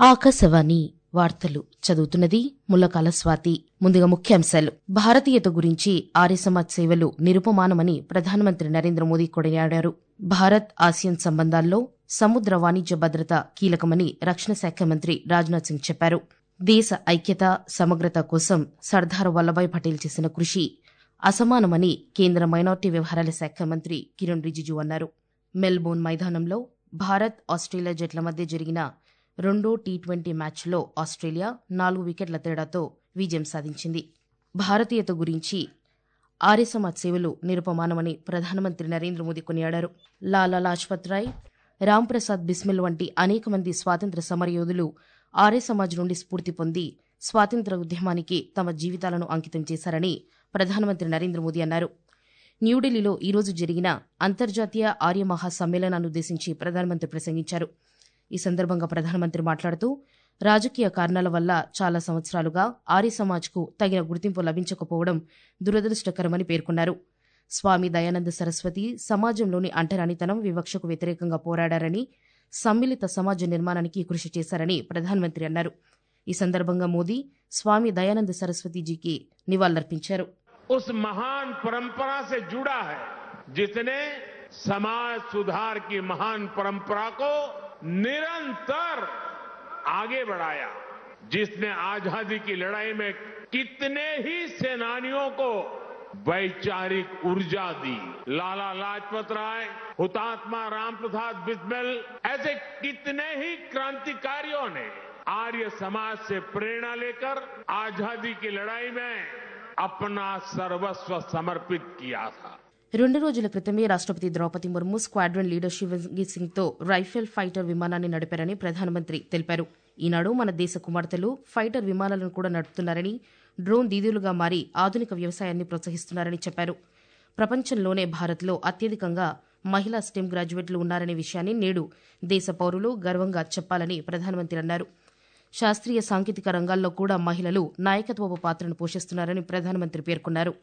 ఆకాశవాణి వార్తలు చదువుతున్నది ముల్లకాల స్వాతి ముందుగా ముఖ్యాంశాలు భారతీయత గురించి ఆర్య సమాజ్ సేవలు నిరుపమానమని ప్రధానమంత్రి నరేంద్ర మోదీ కొనియాడారు భారత్ ఆసియన్ సంబంధాల్లో సముద్ర వాణిజ్య భద్రత కీలకమని రక్షణ శాఖ మంత్రి రాజ్నాథ్ సింగ్ చెప్పారు దేశ ఐక్యత సమగ్రత కోసం సర్దార్ వల్లభాయ్ పటేల్ చేసిన కృషి అసమానమని కేంద్ర మైనార్టీ వ్యవహారాల శాఖ మంత్రి కిరణ్ రిజిజు అన్నారు మెల్బోర్న్ మైదానంలో భారత్ ఆస్ట్రేలియా జట్ల మధ్య జరిగిన రెండో టీ ట్వంటీ మ్యాచ్లో ఆస్ట్రేలియా నాలుగు వికెట్ల తేడాతో విజయం సాధించింది భారతీయత గురించి ఆర్య సమాజ్ సేవలు నిరుపమానమని ప్రధానమంత్రి నరేంద్ర మోదీ కొనియాడారు లాలా లాజ్పత్ రాయ్ రాంప్రసాద్ బిస్మిల్ వంటి అనేక మంది స్వాతంత్ర సమరయోధులు ఆర్య సమాజ్ నుండి స్ఫూర్తి పొంది స్వాతంత్ర ఉద్యమానికి తమ జీవితాలను అంకితం చేశారని ప్రధానమంత్రి నరేంద్ర మోదీ అన్నారు న్యూఢిల్లీలో ఈరోజు జరిగిన అంతర్జాతీయ ఆర్య మహాసమ్మేళనాన్ని ఉద్దేశించి ప్రధానమంత్రి ప్రసంగించారు ఈ సందర్భంగా ప్రధానమంత్రి మాట్లాడుతూ రాజకీయ కారణాల వల్ల చాలా సంవత్సరాలుగా ఆర్య సమాజ్కు తగిన గుర్తింపు లభించకపోవడం దురదృష్టకరమని పేర్కొన్నారు స్వామి దయానంద సరస్వతి సమాజంలోని అంటరానితనం వివక్షకు వ్యతిరేకంగా పోరాడారని సమ్మిళిత సమాజ నిర్మాణానికి కృషి చేశారని ప్రధానమంత్రి అన్నారు ఈ సందర్భంగా మోదీ స్వామి దయానంద సరస్వతిజీకి నివాళులర్పించారు उस महान परंपरा से जुड़ा है जिसने समाज सुधार की महान परंपरा को निरंतर आगे बढ़ाया जिसने आजादी की लड़ाई में कितने ही सेनानियों को वैचारिक ऊर्जा दी लाला लाजपत राय हुतात्मा राम प्रसाद बिस्मिल ऐसे कितने ही क्रांतिकारियों ने आर्य समाज से प्रेरणा लेकर आजादी की लड़ाई में अपना सर्वस्व समर्पित किया था రెండు రోజుల క్రితమే రాష్ట్రపతి ద్రౌపది ముర్ము స్క్వాడ్రన్ లీడర్ శివజీ సింగ్ తో రైఫిల్ ఫైటర్ విమానాన్ని నడిపారని ప్రధానమంత్రి తెలిపారు ఈనాడు మన దేశ కుమార్తెలు ఫైటర్ విమానాలను కూడా నడుపుతున్నారని డ్రోన్ దీదీలుగా మారి ఆధునిక వ్యవసాయాన్ని ప్రోత్సహిస్తున్నారని చెప్పారు ప్రపంచంలోనే భారత్లో అత్యధికంగా మహిళా స్టెమ్ గ్రాడ్యుయేట్లు ఉన్నారనే విషయాన్ని నేడు దేశ పౌరులు గర్వంగా చెప్పాలని ప్రధానమంత్రి అన్నారు శాస్త్రీయ సాంకేతిక రంగాల్లో కూడా మహిళలు నాయకత్వపు పాత్రను పోషిస్తున్నారని ప్రధానమంత్రి పేర్కొన్నారు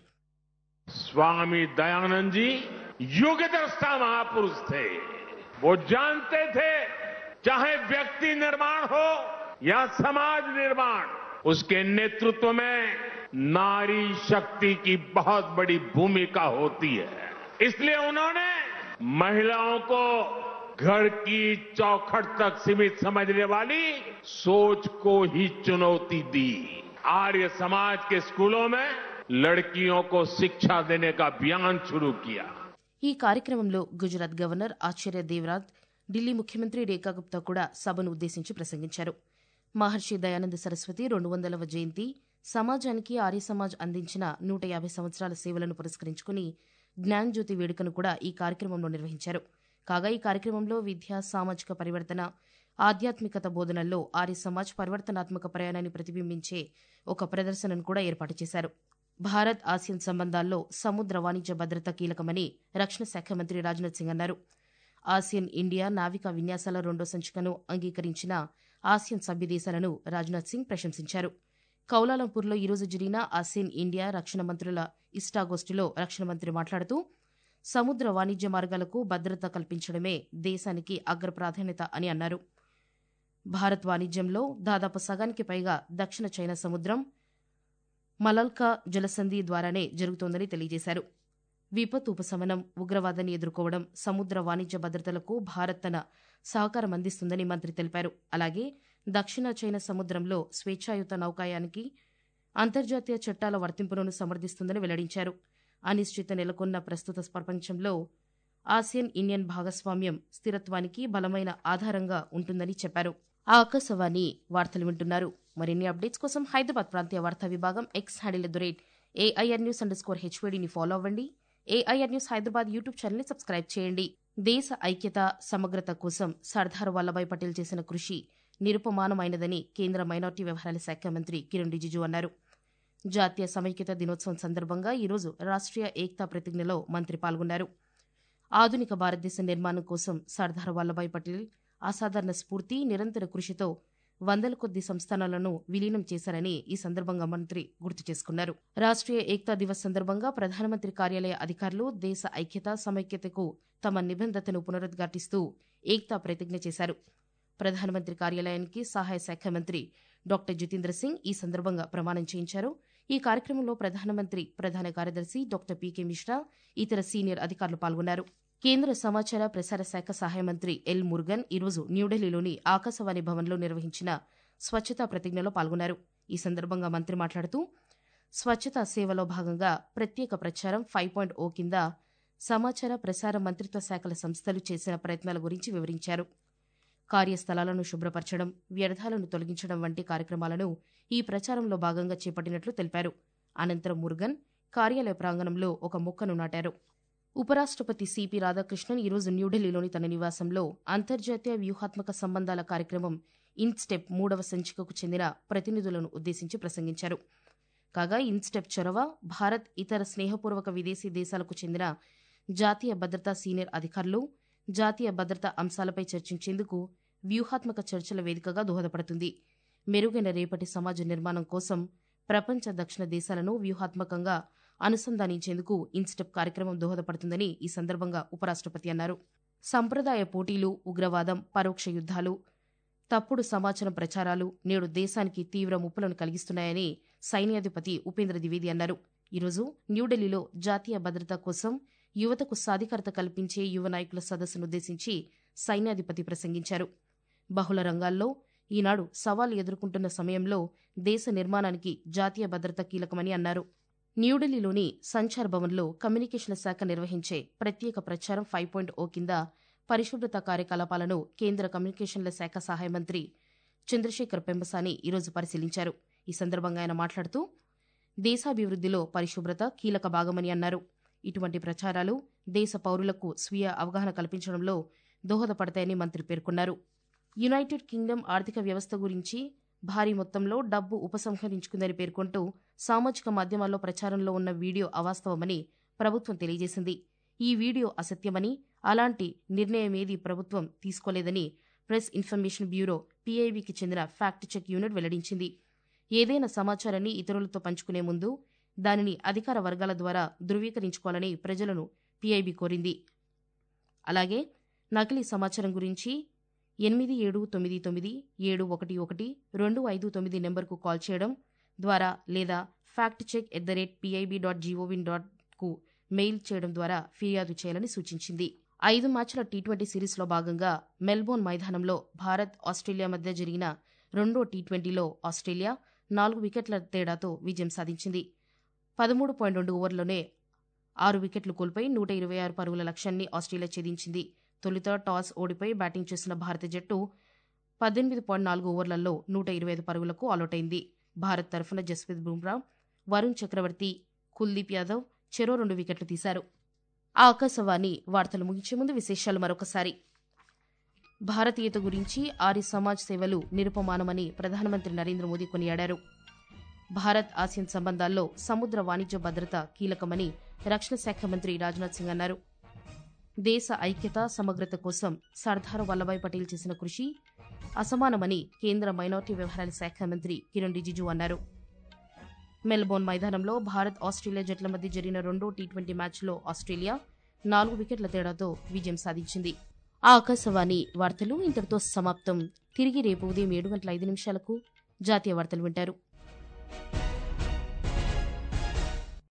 स्वामी दयानंद जी युग दृष्टा महापुरुष थे वो जानते थे चाहे व्यक्ति निर्माण हो या समाज निर्माण उसके नेतृत्व में नारी शक्ति की बहुत बड़ी भूमिका होती है इसलिए उन्होंने महिलाओं को घर की चौखट तक सीमित समझने वाली सोच को ही चुनौती दी आर्य समाज के स्कूलों में लड़कियों को शिक्षा देने का अभियान शुरू किया ఈ కార్యక్రమంలో గుజరాత్ గవర్నర్ ఆచార్య దేవరాజ్ ఢిల్లీ ముఖ్యమంత్రి రేఖా గుప్తా కూడా సభను ఉద్దేశించి ప్రసంగించారు మహర్షి దయానంద సరస్వతి రెండు వందలవ జయంతి సమాజానికి ఆర్య సమాజ్ అందించిన నూట యాభై సంవత్సరాల సేవలను పురస్కరించుకుని జ్ఞాన్ జ్యోతి వేడుకను కూడా ఈ కార్యక్రమంలో నిర్వహించారు కాగా ఈ కార్యక్రమంలో విద్య సామాజిక పరివర్తన ఆధ్యాత్మికత బోధనల్లో ఆర్య సమాజ్ పరివర్తనాత్మక ప్రయాణాన్ని ప్రతిబింబించే ఒక ప్రదర్శనను కూడా ఏర్పాటు చేశారు భారత్ ఆసియన్ సంబంధాల్లో సముద్ర వాణిజ్య భద్రత కీలకమని రక్షణ శాఖ మంత్రి రాజ్నాథ్ సింగ్ అన్నారు ఆసియన్ ఇండియా నావికా విన్యాసాల రెండో సంచికను అంగీకరించిన ఆసియన్ సభ్య దేశాలను రాజ్నాథ్ సింగ్ ప్రశంసించారు కౌలాలంపూర్లో ఈరోజు జరిగిన ఆసియన్ ఇండియా రక్షణ మంత్రుల ఇష్టాగోష్ఠిలో రక్షణ మంత్రి మాట్లాడుతూ సముద్ర వాణిజ్య మార్గాలకు భద్రత కల్పించడమే దేశానికి అగ్ర ప్రాధాన్యత అని అన్నారు భారత్ వాణిజ్యంలో దాదాపు సగానికి పైగా దక్షిణ చైనా సముద్రం మలల్కా జలసంధి ద్వారానే జరుగుతోందని తెలియజేశారు విపత్తు ఉపశమనం ఉగ్రవాదాన్ని ఎదుర్కోవడం సముద్ర వాణిజ్య భద్రతలకు భారత్ తన సహకారం అందిస్తుందని మంత్రి తెలిపారు అలాగే దక్షిణ చైనా సముద్రంలో స్వేచ్ఛాయుత నౌకాయానికి అంతర్జాతీయ చట్టాల వర్తింపును సమర్థిస్తుందని వెల్లడించారు అనిశ్చిత నెలకొన్న ప్రస్తుత ప్రపంచంలో ఆసియన్ ఇండియన్ భాగస్వామ్యం స్థిరత్వానికి బలమైన ఆధారంగా ఉంటుందని చెప్పారు ఆకాశవాణి వార్తలు వింటున్నారు మరిన్ని అప్డేట్స్ కోసం హైదరాబాద్ ప్రాంతీయ వార్తా విభాగం X handle at the rate AIR news under score హెచ్వేడిని ఫాలో అవ్వండి ఏఐఆర్ న్యూస్ హైదరాబాద్ యూట్యూబ్ ఛానల్ని సబ్స్క్రైబ్ చేయండి దేశ ఐక్యత సమగ్రత కోసం సర్దార్ వల్లభాయ్ పటేల్ చేసిన కృషి నిరుపమానమైనదని కేంద్ర మైనార్టీ వ్యవహారాల శాఖ మంత్రి కిరణ్ రిజిజు అన్నారు జాతీయ సమైక్యత దినోత్సవం సందర్భంగా ఈరోజు రాష్ట్రీయ ఏక్తా ప్రతిజ్ఞలో మంత్రి పాల్గొన్నారు ఆధునిక భారతదేశ నిర్మాణం కోసం సర్దార్ వల్లభాయ్ పటేల్ అసాధారణ స్ఫూర్తి నిరంతర కృషితో వందల కొద్ది సంస్థానాలను విలీనం చేశారని ఈ సందర్భంగా మంత్రి గుర్తు చేసుకున్నారు రాష్ట్రీయ ఏక్తా దివస్ సందర్భంగా ప్రధానమంత్రి కార్యాలయ అధికారులు దేశ ఐక్యత సమైక్యతకు తమ నిబంధతను పునరుద్ఘాటిస్తూ ఏక్తా ప్రతిజ్ఞ చేశారు ప్రధానమంత్రి కార్యాలయానికి సహాయ శాఖ మంత్రి డాక్టర్ జితేంద్ర సింగ్ ఈ సందర్భంగా ప్రమాణం చేయించారు ఈ కార్యక్రమంలో ప్రధానమంత్రి ప్రధాన కార్యదర్శి డాక్టర్ పీకే మిశ్రా ఇతర సీనియర్ అధికారులు పాల్గొన్నారు కేంద్ర సమాచార ప్రసార శాఖ సహాయ మంత్రి ఎల్ మురుగన్ ఈరోజు న్యూఢిల్లీలోని ఆకాశవాణి భవన్లో నిర్వహించిన స్వచ్ఛతా ప్రతిజ్ఞలో పాల్గొన్నారు ఈ సందర్భంగా మంత్రి మాట్లాడుతూ స్వచ్ఛతా సేవలో భాగంగా ప్రత్యేక ప్రచారం ఫైవ్ పాయింట్ ఓ కింద సమాచార ప్రసార మంత్రిత్వ శాఖల సంస్థలు చేసిన ప్రయత్నాల గురించి వివరించారు కార్యస్థలాలను శుభ్రపరచడం వ్యర్థాలను తొలగించడం వంటి కార్యక్రమాలను ఈ ప్రచారంలో భాగంగా చేపట్టినట్లు తెలిపారు అనంతరం మురుగన్ కార్యాలయ ప్రాంగణంలో ఒక మొక్కను నాటారు ఉపరాష్ట్రపతి సిపి రాధాకృష్ణన్ ఈరోజు న్యూఢిల్లీలోని తన నివాసంలో అంతర్జాతీయ వ్యూహాత్మక సంబంధాల కార్యక్రమం ఇన్స్టెప్ మూడవ సంచికకు చెందిన ప్రతినిధులను ఉద్దేశించి ప్రసంగించారు కాగా ఇన్స్టెప్ చొరవ భారత్ ఇతర స్నేహపూర్వక విదేశీ దేశాలకు చెందిన జాతీయ భద్రతా సీనియర్ అధికారులు జాతీయ భద్రతా అంశాలపై చర్చించేందుకు వ్యూహాత్మక చర్చల వేదికగా దోహదపడుతుంది మెరుగైన రేపటి సమాజ నిర్మాణం కోసం ప్రపంచ దక్షిణ దేశాలను వ్యూహాత్మకంగా అనుసంధానించేందుకు ఇన్స్టెప్ కార్యక్రమం దోహదపడుతుందని ఈ సందర్భంగా ఉపరాష్ట్రపతి అన్నారు సంప్రదాయ పోటీలు ఉగ్రవాదం పరోక్ష యుద్ధాలు తప్పుడు సమాచారం ప్రచారాలు నేడు దేశానికి తీవ్ర ముప్పులను కలిగిస్తున్నాయని సైన్యాధిపతి ఉపేంద్ర ద్వివేది అన్నారు ఈరోజు న్యూఢిల్లీలో జాతీయ భద్రత కోసం యువతకు సాధికారత కల్పించే యువ నాయకుల సదస్సునుద్దేశించి సైన్యాధిపతి ప్రసంగించారు బహుళ రంగాల్లో ఈనాడు సవాలు ఎదుర్కొంటున్న సమయంలో దేశ నిర్మాణానికి జాతీయ భద్రత కీలకమని అన్నారు న్యూఢిల్లీలోని సంచార్ భవన్లో కమ్యూనికేషన్ల శాఖ నిర్వహించే ప్రత్యేక ప్రచారం ఫైవ్ పాయింట్ ఓ కింద పరిశుభ్రత కార్యకలాపాలను కేంద్ర కమ్యూనికేషన్ల శాఖ సహాయ మంత్రి చంద్రశేఖర్ పెంబసాని ఈరోజు పరిశీలించారు ఈ సందర్భంగా ఆయన మాట్లాడుతూ దేశాభివృద్ధిలో పరిశుభ్రత కీలక భాగమని అన్నారు ఇటువంటి ప్రచారాలు దేశ పౌరులకు స్వీయ అవగాహన కల్పించడంలో దోహదపడతాయని మంత్రి పేర్కొన్నారు యునైటెడ్ కింగ్డమ్ ఆర్థిక వ్యవస్థ గురించి భారీ మొత్తంలో డబ్బు ఉపసంహరించుకుందని పేర్కొంటూ సామాజిక మాధ్యమాల్లో ప్రచారంలో ఉన్న వీడియో అవాస్తవమని ప్రభుత్వం తెలియజేసింది ఈ వీడియో అసత్యమని అలాంటి నిర్ణయమేదీ ప్రభుత్వం తీసుకోలేదని ప్రెస్ ఇన్ఫర్మేషన్ బ్యూరో పీఐబీకి చెందిన ఫ్యాక్ట్ చెక్ యూనిట్ వెల్లడించింది ఏదైనా సమాచారాన్ని ఇతరులతో పంచుకునే ముందు దానిని అధికార వర్గాల ద్వారా ధృవీకరించుకోవాలని ప్రజలను పీఐబీ కోరింది అలాగే నకిలీ సమాచారం గురించి ఎనిమిది ఏడు తొమ్మిది తొమ్మిది ఏడు ఒకటి ఒకటి రెండు ఐదు తొమ్మిది నెంబర్కు కాల్ చేయడం ద్వారా లేదా fact check at the rate PIB dot gov in dot కు మెయిల్ చేయడం ద్వారా ఫిర్యాదు చేయాలని సూచించింది ఐదు మ్యాచ్ల టీ ట్వంటీ సిరీస్లో భాగంగా మెల్బోర్న్ మైదానంలో భారత్ ఆస్ట్రేలియా మధ్య జరిగిన రెండో టీ ట్వంటీలో ఆస్ట్రేలియా నాలుగు వికెట్ల తేడాతో విజయం సాధించింది పదమూడు పాయింట్ రెండు ఓవర్లోనే ఆరు వికెట్లు కోల్పోయి నూట ఇరవై ఆరు పరుగుల లక్ష్యాన్ని ఆస్ట్రేలియా ఛేదించింది తొలుత టాస్ ఓడిపోయి బ్యాటింగ్ చేసిన భారత జట్టు పద్దెనిమిది పాయింట్ నాలుగు ఓవర్లలో నూట ఇరవై ఐదు పరుగులకు ఆలౌటైంది భారత్ తరఫున జస్ప్రీత్ బుమ్రా వరుణ్ చక్రవర్తి కుల్దీప్ యాదవ్ చెరో రెండు వికెట్లు తీశారు ఆకాశవాణి వార్తలు ముగించే ముందు విశేషాలు మరొకసారి భారతీయత గురించి ఆరి సమాజ్ సేవలు నిరుపమానమని ప్రధానమంత్రి నరేంద్ర మోదీ కొనియాడారు భారత్ ఆసియన్ సంబంధాల్లో సముద్ర వాణిజ్య భద్రత కీలకమని రక్షణ శాఖ మంత్రి రాజ్నాథ్ సింగ్ అన్నారు దేశ ఐక్యత సమగ్రత కోసం సర్దార్ వల్లభాయ్ పటేల్ చేసిన కృషి అసమానమని కేంద్ర మైనార్టీ వ్యవహారాల శాఖ మంత్రి కిరణ్ రిజిజు అన్నారు మెల్బోర్న్ మైదానంలో భారత్ ఆస్ట్రేలియా జట్ల మధ్య జరిగిన రెండో టీ ట్వంటీ మ్యాచ్లో ఆస్ట్రేలియా నాలుగు వికెట్ల తేడాతో విజయం సాధించింది ఆకాశవాణి వార్తలు ఇంతటితో సమాప్తం తిరిగి రేపు ఉదయం ఏడు గంటల ఐదు నిమిషాలకు జాతీయ వార్తలు వింటారు